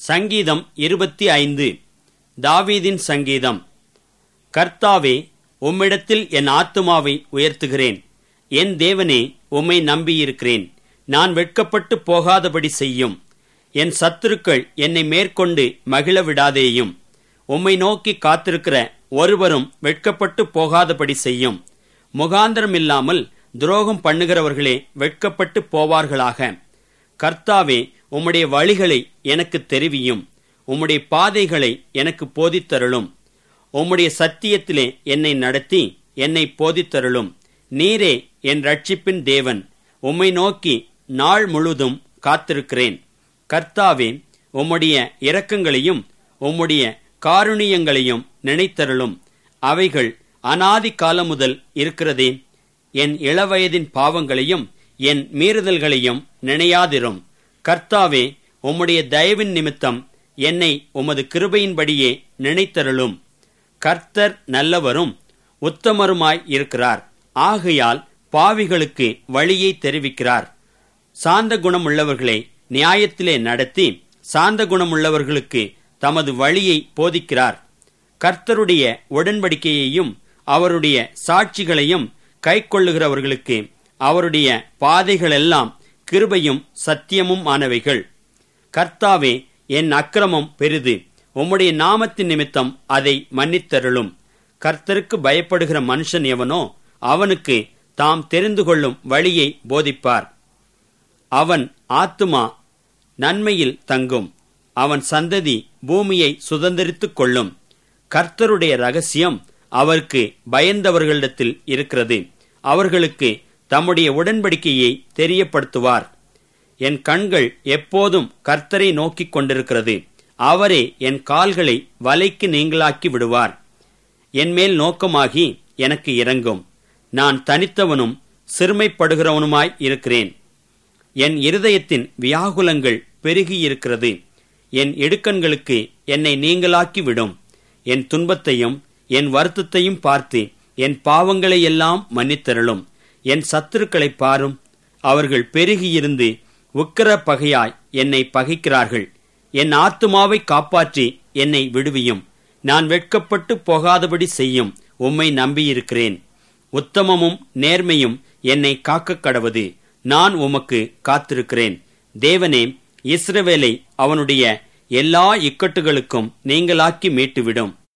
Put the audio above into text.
சங்கீதம் இருபத்தி ஐந்து தாவீதின் சங்கீதம் கர்த்தாவே உம்மிடத்தில் என் ஆத்துமாவை உயர்த்துகிறேன் என் தேவனே உம்மை நம்பியிருக்கிறேன் நான் வெட்கப்பட்டு போகாதபடி செய்யும் என் சத்துருக்கள் என்னை மேற்கொண்டு மகிழ விடாதேயும் உம்மை நோக்கி காத்திருக்கிற ஒருவரும் வெட்கப்பட்டு போகாதபடி செய்யும் முகாந்திரம் இல்லாமல் துரோகம் பண்ணுகிறவர்களே வெட்கப்பட்டு போவார்களாக கர்த்தாவே உம்முடைய வழிகளை எனக்கு தெரிவியும் உம்முடைய பாதைகளை எனக்கு போதித்தருளும் உம்முடைய சத்தியத்திலே என்னை நடத்தி என்னை போதித்தருளும் நீரே என் ரட்சிப்பின் தேவன் உம்மை நோக்கி நாள் முழுதும் காத்திருக்கிறேன் கர்த்தாவே உம்முடைய இரக்கங்களையும் உம்முடைய காருணியங்களையும் நினைத்தருளும் அவைகள் அனாதி காலம் முதல் இருக்கிறதே என் இளவயதின் பாவங்களையும் என் மீறுதல்களையும் நினையாதிரும் கர்த்தாவே உம்முடைய தயவின் நிமித்தம் என்னை உமது கிருபையின்படியே நினைத்தருளும் கர்த்தர் நல்லவரும் உத்தமருமாய் இருக்கிறார் ஆகையால் பாவிகளுக்கு வழியை தெரிவிக்கிறார் சாந்த குணமுள்ளவர்களை நியாயத்திலே நடத்தி சாந்த குணமுள்ளவர்களுக்கு தமது வழியை போதிக்கிறார் கர்த்தருடைய உடன்படிக்கையையும் அவருடைய சாட்சிகளையும் கைக்கொள்ளுகிறவர்களுக்கு அவருடைய பாதைகளெல்லாம் கிருபையும் சத்தியமும் ஆனவைகள் கர்த்தாவே என் அக்கிரமம் பெரிது உம்முடைய நாமத்தின் நிமித்தம் அதை மன்னித்தருளும் கர்த்தருக்கு பயப்படுகிற மனுஷன் எவனோ அவனுக்கு தாம் தெரிந்து கொள்ளும் வழியை போதிப்பார் அவன் ஆத்துமா நன்மையில் தங்கும் அவன் சந்ததி பூமியை சுதந்திரித்துக் கொள்ளும் கர்த்தருடைய ரகசியம் அவருக்கு பயந்தவர்களிடத்தில் இருக்கிறது அவர்களுக்கு தம்முடைய உடன்படிக்கையை தெரியப்படுத்துவார் என் கண்கள் எப்போதும் கர்த்தரை நோக்கிக் கொண்டிருக்கிறது அவரே என் கால்களை வலைக்கு நீங்களாக்கி விடுவார் என் மேல் நோக்கமாகி எனக்கு இறங்கும் நான் தனித்தவனும் சிறுமைப்படுகிறவனுமாய் இருக்கிறேன் என் இருதயத்தின் வியாகுலங்கள் பெருகியிருக்கிறது என் இடுக்கண்களுக்கு என்னை நீங்களாக்கி விடும் என் துன்பத்தையும் என் வருத்தத்தையும் பார்த்து என் பாவங்களை எல்லாம் மன்னித்தருளும் என் சத்துருக்களை பாரும் அவர்கள் பெருகியிருந்து உக்கிர பகையாய் என்னை பகைக்கிறார்கள் என் ஆத்துமாவை காப்பாற்றி என்னை விடுவியும் நான் வெட்கப்பட்டு போகாதபடி செய்யும் உம்மை நம்பியிருக்கிறேன் உத்தமமும் நேர்மையும் என்னை காக்க கடவது நான் உமக்கு காத்திருக்கிறேன் தேவனே இஸ்ரவேலை அவனுடைய எல்லா இக்கட்டுகளுக்கும் நீங்களாக்கி மீட்டுவிடும்